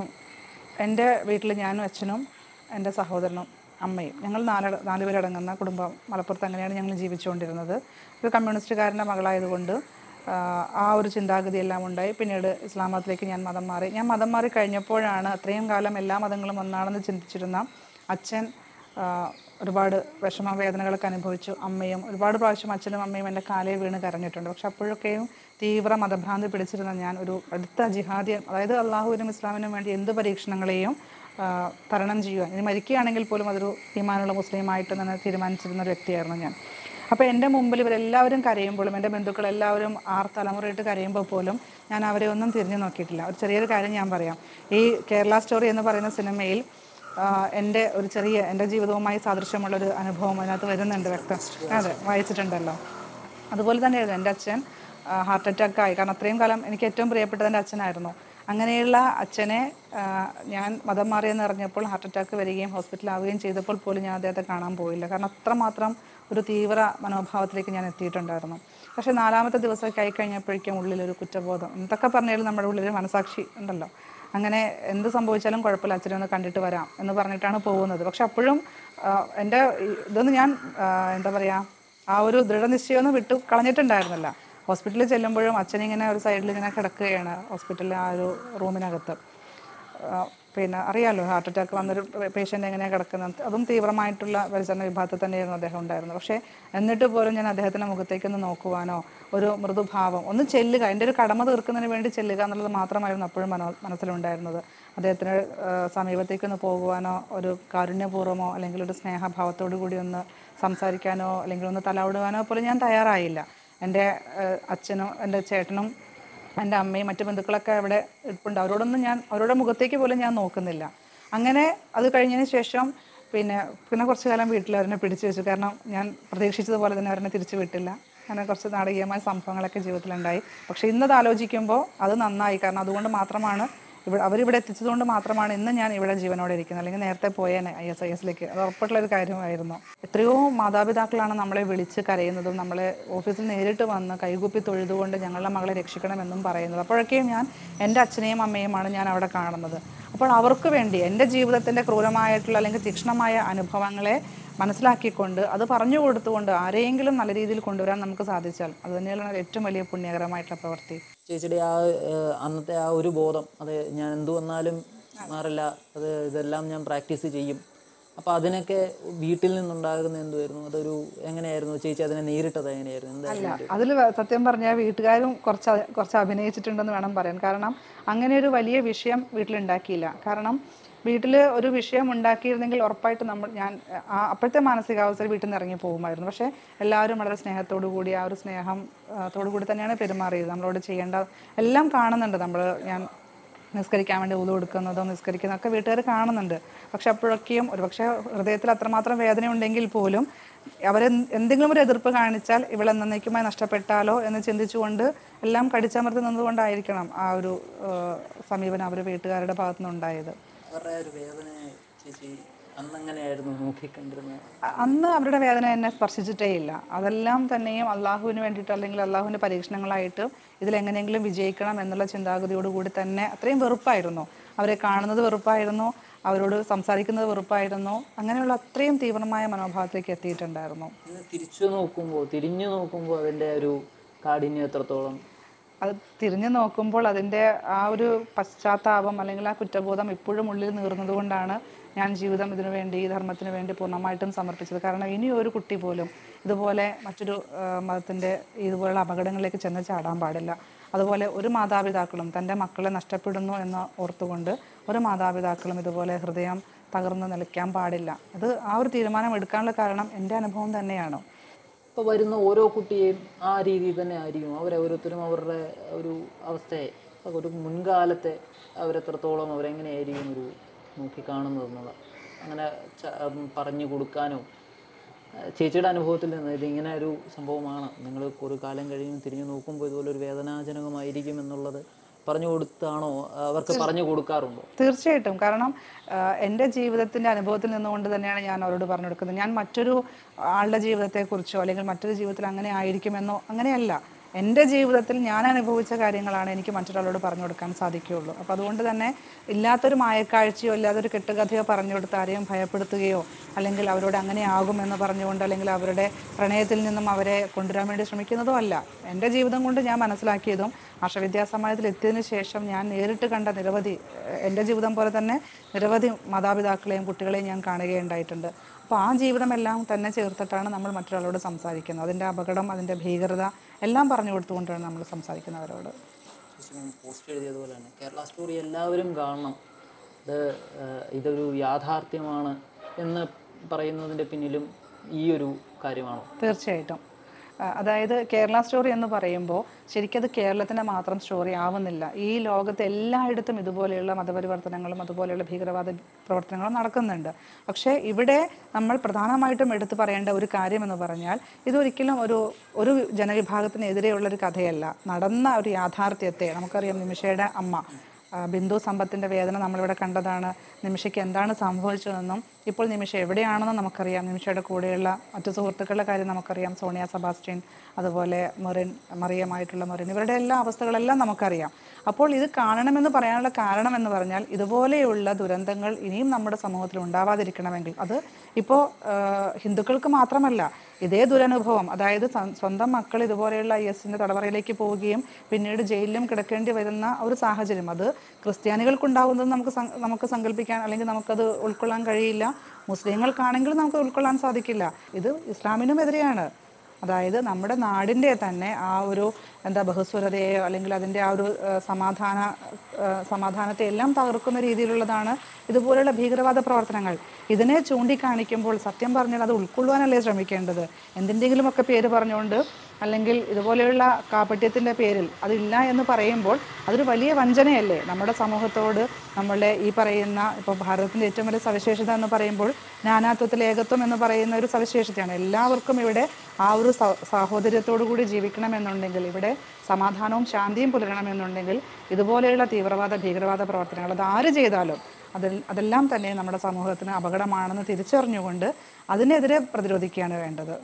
എൻ്റെ വീട്ടിൽ ഞാനും അച്ഛനും എൻ്റെ സഹോദരനും അമ്മയും ഞങ്ങൾ നാല് നാല് പേരടങ്ങുന്ന കുടുംബം മലപ്പുറത്ത് അങ്ങനെയാണ് ഞങ്ങൾ ജീവിച്ചുകൊണ്ടിരുന്നത് ഒരു കമ്മ്യൂണിസ്റ്റുകാരൻ്റെ മകളായതുകൊണ്ട് ആ, ആ ഒരു ചിന്താഗതി എല്ലാം ഉണ്ടായി പിന്നീട് ഇസ്ലാം മതത്തിലേക്ക് ഞാൻ മതം മാറി ഞാൻ മതം മാറി കഴിഞ്ഞപ്പോഴാണ് അത്രയും കാലം എല്ലാ മതങ്ങളും ഒന്നാണെന്ന് ചിന്തിച്ചിരുന്ന അച്ഛൻ ആ, ഒരുപാട് വിഷമ വേദനകളൊക്കെ അനുഭവിച്ചു അമ്മയും ഒരുപാട് പ്രാവശ്യം അച്ഛനും അമ്മയും എൻ്റെ കാലേ വീണ് കരഞ്ഞിട്ടുണ്ട് പക്ഷെ അപ്പോഴൊക്കെയും തീവ്ര മതഭ്രാന്തി പിടിച്ചിരുന്ന ഞാൻ ഒരു അടുത്ത ജിഹാദി അതായത് അള്ളാഹുവിനും ഇസ്ലാമിനും വേണ്ടി എന്ത് പരീക്ഷണങ്ങളെയും ആ, തരണം ചെയ്യുക ഇനി മരിക്കുകയാണെങ്കിൽ പോലും അതൊരു ഈമാനുള്ള മുസ്ലിമായിട്ട് തന്നെ തീരുമാനിച്ചിരുന്ന ഒരു വ്യക്തിയായിരുന്നു ഞാൻ അപ്പോൾ എൻ്റെ മുമ്പിൽ ഇവരെല്ലാവരും കരയുമ്പോഴും എൻ്റെ ബന്ധുക്കൾ എല്ലാവരും ആറ് തലമുറയിട്ട് കരയുമ്പോൾ പോലും ഞാൻ അവരെ ഒന്നും തിരിഞ്ഞു നോക്കിയിട്ടില്ല ഒരു ചെറിയൊരു കാര്യം ഞാൻ പറയാം ഈ കേരള സ്റ്റോറി എന്ന് പറയുന്ന സിനിമയിൽ ആഹ് എൻ്റെ ഒരു ചെറിയ എൻ്റെ ജീവിതവുമായി സാദൃശ്യമുള്ളൊരു അനുഭവം അതിനകത്ത് വരുന്നുണ്ട് വ്യക്തം അതെ വായിച്ചിട്ടുണ്ടല്ലോ അതുപോലെ തന്നെയായിരുന്നു എൻ്റെ അച്ഛൻ ഹാർട്ട് അറ്റാക്ക് ആയി കാരണം അത്രയും കാലം എനിക്ക് ഏറ്റവും പ്രിയപ്പെട്ടത് എൻ്റെ അച്ഛനായിരുന്നു അങ്ങനെയുള്ള അച്ഛനെ ആഹ് ഞാൻ മതം മാറിയെന്ന് അറിഞ്ഞപ്പോൾ ഹാർട്ട് അറ്റാക്ക് വരികയും ഹോസ്പിറ്റലാവുകയും ചെയ്തപ്പോൾ പോലും ഞാൻ അദ്ദേഹത്തെ കാണാൻ പോയില്ല കാരണം അത്രമാത്രം ഒരു തീവ്ര മനോഭാവത്തിലേക്ക് ഞാൻ എത്തിയിട്ടുണ്ടായിരുന്നു പക്ഷേ നാലാമത്തെ ദിവസമൊക്കെ ആയി കഴിഞ്ഞപ്പോഴേക്കും ഉള്ളിലൊരു കുറ്റബോധം എന്തൊക്കെ പറഞ്ഞാലും നമ്മുടെ ഉള്ളിൽ മനസാക്ഷി ഉണ്ടല്ലോ അങ്ങനെ എന്ത് സംഭവിച്ചാലും കുഴപ്പമില്ല അച്ഛനെ ഒന്ന് കണ്ടിട്ട് വരാം എന്ന് പറഞ്ഞിട്ടാണ് പോകുന്നത് പക്ഷെ അപ്പോഴും ആ, എൻ്റെ ഈ- ഇതൊന്നും ഞാൻ ആ, എന്താ പറയുക ആ ഒരു ദൃഢനിശ്ചയമൊന്നും വിട്ടു കളഞ്ഞിട്ടുണ്ടായിരുന്നില്ല ഹോസ്പിറ്റലിൽ ചെല്ലുമ്പോഴും അച്ഛനിങ്ങനെ ഒരു സൈഡിൽ ഇങ്ങനെ കിടക്കുകയാണ് ഹോസ്പിറ്റലിലെ ആ ഒരു റൂമിനകത്ത് ആ, പിന്നെ അറിയാലോ ഹാർട്ട് അറ്റാക്ക് വന്നൊരു പേഷ്യൻ്റ് എങ്ങനെയാണ് കിടക്കുന്നത് അതും തീവ്രമായിട്ടുള്ള പരിചരണ വിഭാഗത്തിൽ തന്നെയായിരുന്നു അദ്ദേഹം ഉണ്ടായിരുന്നത് പക്ഷേ എന്നിട്ട് പോലും ഞാൻ അദ്ദേഹത്തിൻ്റെ മുഖത്തേക്കൊന്ന് നോക്കുവാനോ ഒരു മൃദുഭാവം ഒന്ന് ചെല്ലുക എൻ്റെ ഒരു കടമ തീർക്കുന്നതിന് വേണ്ടി ചെല്ലുക എന്നുള്ളത് മാത്രമായിരുന്നു അപ്പോഴും മനോ മനസ്സിലുണ്ടായിരുന്നത് അദ്ദേഹത്തിന് ആ, സമീപത്തേക്കൊന്ന് പോകുവാനോ ഒരു കാരുണ്യപൂർവ്വമോ അല്ലെങ്കിൽ ഒരു സ്നേഹഭാവത്തോടു കൂടി ഒന്ന് സംസാരിക്കാനോ അല്ലെങ്കിൽ ഒന്ന് തലവിടുവാനോ പോലും ഞാൻ തയ്യാറായില്ല എൻ്റെ ആ, അച്ഛനും എൻ്റെ ചേട്ടനും എൻ്റെ അമ്മയും മറ്റു ബന്ധുക്കളൊക്കെ അവിടെ ഇരിപ്പുണ്ട് അവരോടൊന്നും ഞാൻ അവരുടെ മുഖത്തേക്ക് പോലും ഞാൻ നോക്കുന്നില്ല അങ്ങനെ അത് കഴിഞ്ഞതിന് ശേഷം പിന്നെ പിന്നെ കുറച്ച് കാലം വീട്ടിൽ അവരെന്നെ പിടിച്ചു വെച്ചു കാരണം ഞാൻ പ്രതീക്ഷിച്ചതുപോലെ തന്നെ അവരെന്നെ തിരിച്ചു വിട്ടില്ല അങ്ങനെ കുറച്ച് നാടകീയമായ സംഭവങ്ങളൊക്കെ ജീവിതത്തിലുണ്ടായി പക്ഷേ ഇന്നത് ആലോചിക്കുമ്പോൾ അത് നന്നായി കാരണം അതുകൊണ്ട് മാത്രമാണ് ഇവിടെ അവരിവിടെ എത്തിച്ചതുകൊണ്ട് മാത്രമാണ് ഇന്ന് ഞാൻ ഇവിടെ ജീവനോടെ ഇരിക്കുന്നത് അല്ലെങ്കിൽ നേരത്തെ പോയേനെ ഐ എസ് ഐ എസിലേക്ക് അത് ഉറപ്പുള്ള ഒരു കാര്യമായിരുന്നു എത്രയോ മാതാപിതാക്കളാണ് നമ്മളെ വിളിച്ച് കരയുന്നതും നമ്മളെ ഓഫീസിൽ നേരിട്ട് വന്ന് കൈകൂപ്പി തൊഴുതുകൊണ്ട് ഞങ്ങളുടെ മകളെ രക്ഷിക്കണമെന്നും പറയുന്നത് അപ്പോഴൊക്കെയും ഞാൻ എൻ്റെ അച്ഛനെയും അമ്മയുമാണ് ഞാൻ അവിടെ കാണുന്നത് അപ്പോൾ അവർക്ക് വേണ്ടി എൻ്റെ ജീവിതത്തിൻ്റെ ക്രൂരമായിട്ടുള്ള അല്ലെങ്കിൽ തീക്ഷ്ണമായ അനുഭവങ്ങളെ മനസ്സിലാക്കിക്കൊണ്ട് അത് പറഞ്ഞു കൊടുത്തുകൊണ്ട് ആരെയെങ്കിലും നല്ല രീതിയിൽ കൊണ്ടുവരാൻ നമുക്ക് സാധിച്ചാൽ അത് തന്നെയാണ് ഏറ്റവും വലിയ പുണ്യകരമായിട്ടുള്ള പ്രവൃത്തി ചേച്ചിയുടെ ആ ഏഹ്, അന്നത്തെ ആ ഒരു ബോധം അത് ഞാൻ എന്തു വന്നാലും മാറില്ല അത് ഇതെല്ലാം ഞാൻ പ്രാക്ടീസ് ചെയ്യും അപ്പോൾ അതിനൊക്കെ വീട്ടിൽ നിന്നുണ്ടാകുന്ന എന്തുവായിരുന്നു അതൊരു എങ്ങനെയായിരുന്നു ചേച്ചി അതിനെ നേരിട്ടത് എങ്ങനെയായിരുന്നു എന്തായിരുന്നു അതിൽ സത്യം പറഞ്ഞാൽ വീട്ടുകാരും കുറച്ച് അ- കുറച്ച് അഭിനയിച്ചിട്ടുണ്ടെന്ന് വേണം പറയാൻ കാരണം അങ്ങനെ ഒരു വലിയ വിഷയം വീട്ടിലുണ്ടാക്കിയില്ല കാരണം വീട്ടിൽ ഒരു വിഷയം ഉണ്ടാക്കിയിരുന്നെങ്കിൽ ഉറപ്പായിട്ട് നമ്മൾ ഞാൻ ആ അപ്പോഴത്തെ മാനസികാവസ്ഥയിൽ വീട്ടിൽ നിന്ന് ഇറങ്ങി പോകുമായിരുന്നു പക്ഷേ എല്ലാവരും വളരെ സ്നേഹത്തോടു കൂടി ആ ഒരു സ്നേഹം ആ, തോടു കൂടി തന്നെയാണ് പെരുമാറിയത് നമ്മളോട് ചെയ്യേണ്ട എല്ലാം കാണുന്നുണ്ട് നമ്മൾ ഞാൻ നിസ്കരിക്കാൻ വേണ്ടി ഉതു കൊടുക്കുന്നതോ നിസ്കരിക്കുന്നതൊക്കെ വീട്ടുകാർ കാണുന്നുണ്ട് പക്ഷെ അപ്പോഴൊക്കെയും ഒരുപക്ഷെ ഹൃദയത്തിൽ അത്രമാത്രം വേദന ഉണ്ടെങ്കിൽ പോലും അവർ എന്തെങ്കിലും ഒരു എതിർപ്പ് കാണിച്ചാൽ ഇവൾ എന്നേക്കുമായി നഷ്ടപ്പെട്ടാലോ എന്ന് ചിന്തിച്ചുകൊണ്ട് എല്ലാം കടിച്ചമർത്തി നിന്നുകൊണ്ടായിരിക്കണം ആ ഒരു ആ, സമീപനം അവർ വീട്ടുകാരുടെ ഭാഗത്തു നിന്നുണ്ടായത് അവരുടെ ഒരു വേദന ചേച്ചി അന്നെങ്ങനെയായിരുന്നു നോക്കിക്കണ്ടിരുന്നത് അ- അന്ന് അവരുടെ വേദന എന്നെ സ്പർശിച്ചിട്ടേ ഇല്ല അതെല്ലാം തന്നെയും അള്ളാഹുവിന് വേണ്ടിയിട്ട് അല്ലെങ്കിൽ അള്ളാഹുവിൻ്റെ പരീക്ഷണങ്ങളായിട്ട് ഇതിലെങ്ങനെയെങ്കിലും വിജയിക്കണം എന്നുള്ള ചിന്താഗതിയോടുകൂടി തന്നെ അത്രയും വെറുപ്പായിരുന്നു അവരെ കാണുന്നത് വെറുപ്പായിരുന്നു അവരോട് സംസാരിക്കുന്നത് വെറുപ്പായിരുന്നു അങ്ങനെയുള്ള അത്രയും തീവ്രമായ മനോഭാവത്തിലേക്ക് എത്തിയിട്ടുണ്ടായിരുന്നു ഇന്ന് തിരിച്ചു നോക്കുമ്പോൾ തിരിഞ്ഞു നോക്കുമ്പോൾ അതിൻ്റെ ഒരു കാഠിന്യം എത്രത്തോളം അത് തിരിഞ്ഞു നോക്കുമ്പോൾ അതിൻ്റെ ആ ഒരു പശ്ചാത്താപം അല്ലെങ്കിൽ ആ കുറ്റബോധം ഇപ്പോഴും ഉള്ളിൽ നീറുന്നത് കൊണ്ടാണ് ഞാൻ ജീവിതം ഇതിനു വേണ്ടി ഈ ധർമ്മത്തിന് വേണ്ടി പൂർണ്ണമായിട്ടും സമർപ്പിച്ചത് കാരണം ഇനി ഒരു കുട്ടി പോലും ഇതുപോലെ മറ്റൊരു ആ, മതത്തിൻ്റെ ഇതുപോലുള്ള അപകടങ്ങളിലേക്ക് ചെന്ന് ചാടാൻ പാടില്ല അതുപോലെ ഒരു മാതാപിതാക്കളും തൻ്റെ മക്കളെ നഷ്ടപ്പെടുന്നു എന്ന് ഓർത്തുകൊണ്ട് ഒരു മാതാപിതാക്കളും ഇതുപോലെ ഹൃദയം തകർന്ന് നിലയ്ക്കാൻ പാടില്ല അത് ആ ഒരു തീരുമാനം എടുക്കാനുള്ള കാരണം എൻ്റെ അനുഭവം തന്നെയാണ് ഇപ്പോൾ വരുന്ന ഓരോ കുട്ടിയെയും ആ രീതിയിൽ തന്നെ ആയിരിക്കും അവരോരോരുത്തരും അവരുടെ ഒരു അവസ്ഥയെ ഇപ്പൊ ഒരു മുൻകാലത്തെ അവരെത്രത്തോളം അവരെങ്ങനെയായിരിക്കും ഒരു നോക്കി കാണുന്നത് എന്നുള്ളത് അങ്ങനെ ച- ഉം പറഞ്ഞു കൊടുക്കാനോ ആ, ചേച്ചിയുടെ അനുഭവത്തിൽ നിന്ന് ഇതിങ്ങനെ ഒരു സംഭവമാണ് നിങ്ങൾ ഒരു കാലം കഴിയും തിരിഞ്ഞു നോക്കുമ്പോൾ ഇതുപോലെ ഒരു വേദനാജനകമായിരിക്കും എന്നുള്ളത് പറഞ്ഞു കൊടുത്താണോ അവർക്ക് പറഞ്ഞു കൊടുക്കാറുണ്ടോ തീർച്ചയായിട്ടും കാരണം ആ, എൻ്റെ ജീവിതത്തിൻ്റെ അനുഭവത്തിൽ നിന്നുകൊണ്ട് തന്നെയാണ് ഞാൻ അവരോട് പറഞ്ഞു കൊടുക്കുന്നത് ഞാൻ മറ്റൊരു ആളുടെ ജീവിതത്തെക്കുറിച്ചോ അല്ലെങ്കിൽ മറ്റൊരു ജീവിതത്തിൽ അങ്ങനെ ആയിരിക്കുമെന്നോ അങ്ങനെയല്ല എൻ്റെ ജീവിതത്തിൽ ഞാൻ അനുഭവിച്ച കാര്യങ്ങളാണ് എനിക്ക് മറ്റൊരാളോട് പറഞ്ഞു കൊടുക്കാൻ സാധിക്കുകയുള്ളൂ അപ്പോൾ അതുകൊണ്ട് തന്നെ ഇല്ലാത്തൊരു മായക്കാഴ്ചയോ ഇല്ലാത്തൊരു കെട്ടുകഥയോ പറഞ്ഞു കൊടുത്ത് ആരെയും ഭയപ്പെടുത്തുകയോ അല്ലെങ്കിൽ അവരോട് അങ്ങനെ ആകുമെന്ന് പറഞ്ഞുകൊണ്ട് അല്ലെങ്കിൽ അവരുടെ പ്രണയത്തിൽ നിന്നും അവരെ കൊണ്ടുവരാൻ വേണ്ടി ശ്രമിക്കുന്നതോ അല്ല എൻ്റെ ജീവിതം കൊണ്ട് ഞാൻ മനസ്സിലാക്കിയതും ആർഷവിദ്യാസമാജത്തിൽ എത്തിയതിനു ശേഷം ഞാൻ നേരിട്ട് കണ്ട നിരവധി ഏഹ് എൻ്റെ ജീവിതം പോലെ തന്നെ നിരവധി മാതാപിതാക്കളെയും കുട്ടികളെയും ഞാൻ കാണുകയുണ്ടായിട്ടുണ്ട് അപ്പോൾ ആ ജീവിതമെല്ലാം തന്നെ ചേർത്തിട്ടാണ് നമ്മൾ മറ്റൊരാളോട് സംസാരിക്കുന്നത് അതിൻ്റെ അപകടം അതിൻ്റെ ഭീകരത എല്ലാം പറഞ്ഞു കൊടുത്തുകൊണ്ടാണ് നമ്മൾ സംസാരിക്കുന്നവരോട് പോസ്റ്റ് എഴുതിയതുപോലെ തന്നെ കേരള സ്റ്റോറി എല്ലാവരും കാണണം ഇത് ഏഹ്, ഇതൊരു യാഥാർത്ഥ്യമാണ് എന്ന് പറയുന്നതിൻ്റെ പിന്നിലും ഈ ഒരു കാര്യമാണോ തീർച്ചയായിട്ടും ആ, അതായത് കേരള സ്റ്റോറി എന്ന് പറയുമ്പോൾ ശരിക്കത് കേരളത്തിൻ്റെ മാത്രം സ്റ്റോറി ആവുന്നില്ല ഈ ലോകത്ത് എല്ലായിടത്തും ഇതുപോലെയുള്ള മതപരിവർത്തനങ്ങളും അതുപോലെയുള്ള ഭീകരവാദ പ്രവർത്തനങ്ങളും നടക്കുന്നുണ്ട് പക്ഷേ ഇവിടെ നമ്മൾ പ്രധാനമായിട്ടും എടുത്തു പറയേണ്ട ഒരു കാര്യം എന്ന് പറഞ്ഞാൽ ഇതൊരിക്കലും ഒരു ഒരു ജനവിഭാഗത്തിനെതിരെയുള്ള ഒരു കഥയല്ല നടന്ന ഒരു യാഥാർത്ഥ്യത്തെ നമുക്കറിയാം നിമിഷയുടെ അമ്മ ആ, ബിന്ദു സമ്പത്തിൻ്റെ വേദന നമ്മളിവിടെ കണ്ടതാണ് നിമിഷയ്ക്ക് എന്താണ് സംഭവിച്ചതെന്നും ഇപ്പോൾ നിമിഷ എവിടെയാണെന്നും നമുക്കറിയാം നിമിഷയുടെ കൂടെയുള്ള മറ്റു സുഹൃത്തുക്കളുടെ കാര്യം നമുക്കറിയാം സോണിയ സെബാസ്റ്റ്യൻ അതുപോലെ മെറിൻ മറിയമായിട്ടുള്ള മെറിൻ ഇവരുടെ എല്ലാ അവസ്ഥകളെല്ലാം നമുക്കറിയാം അപ്പോൾ ഇത് കാണണമെന്ന് പറയാനുള്ള കാരണം എന്ന് പറഞ്ഞാൽ ഇതുപോലെയുള്ള ദുരന്തങ്ങൾ ഇനിയും നമ്മുടെ സമൂഹത്തിൽ ഉണ്ടാവാതിരിക്കണമെങ്കിൽ അത് ഇപ്പോൾ ഹിന്ദുക്കൾക്ക് മാത്രമല്ല ഇതേ ദുരനുഭവം അതായത് സ്വ- സ്വന്തം മക്കൾ ഇതുപോലെയുള്ള ഐ എസിൻ്റെ തടവറയിലേക്ക് പോവുകയും പിന്നീട് ജയിലിലും കിടക്കേണ്ടി വരുന്ന ഒരു സാഹചര്യം അത് ക്രിസ്ത്യാനികൾക്കുണ്ടാവുന്നത് നമുക്ക് സം- നമുക്ക് സങ്കല്പിക്കാൻ അല്ലെങ്കിൽ നമുക്കത് ഉൾക്കൊള്ളാൻ കഴിയില്ല മുസ്ലിങ്ങൾക്കാണെങ്കിലും നമുക്ക് ഉൾക്കൊള്ളാൻ സാധിക്കില്ല ഇത് ഇസ്ലാമിനും എതിരെയാണ് അതായത് നമ്മുടെ നാടിൻ്റെ തന്നെ ആ ഒരു എന്താ ബഹുസ്വരതയെയോ അല്ലെങ്കിൽ അതിൻ്റെ ആ ഒരു ആ, സമാധാന ആ, സമാധാനത്തെ എല്ലാം തകർക്കുന്ന രീതിയിലുള്ളതാണ് ഇതുപോലുള്ള ഭീകരവാദ പ്രവർത്തനങ്ങൾ ഇതിനെ ചൂണ്ടിക്കാണിക്കുമ്പോൾ സത്യം പറഞ്ഞാൽ അത് ഉൾക്കൊള്ളുവാനല്ലേ ശ്രമിക്കേണ്ടത് എന്തിൻ്റെങ്കിലുമൊക്കെ പേര് പറഞ്ഞുകൊണ്ട് അല്ലെങ്കിൽ ഇതുപോലെയുള്ള കാപട്യത്തിൻ്റെ പേരിൽ അതില്ല എന്ന് പറയുമ്പോൾ അതൊരു വലിയ വഞ്ചനയല്ലേ നമ്മുടെ സമൂഹത്തോട് നമ്മളെ ഈ പറയുന്ന ഇപ്പോൾ ഭാരതത്തിൻ്റെ ഏറ്റവും വലിയ സവിശേഷത എന്ന് പറയുമ്പോൾ നാനാത്വത്തിൽ ഏകത്വം എന്ന് പറയുന്ന ഒരു സവിശേഷതയാണ് എല്ലാവർക്കും ഇവിടെ ആ ഒരു സ- സാഹോദര്യത്തോടു കൂടി ജീവിക്കണമെന്നുണ്ടെങ്കിൽ ഇവിടെ സമാധാനവും ശാന്തിയും പുലരണമെന്നുണ്ടെങ്കിൽ ഇതുപോലെയുള്ള തീവ്രവാദ ഭീകരവാദ പ്രവർത്തനങ്ങൾ അത് ആര് ചെയ്താലും അതിൽ അതെല്ലാം തന്നെ നമ്മുടെ സമൂഹത്തിന് അപകടമാണെന്ന് തിരിച്ചറിഞ്ഞുകൊണ്ട് അതിനെതിരെ പ്രതിരോധിക്കുകയാണ് വേണ്ടത്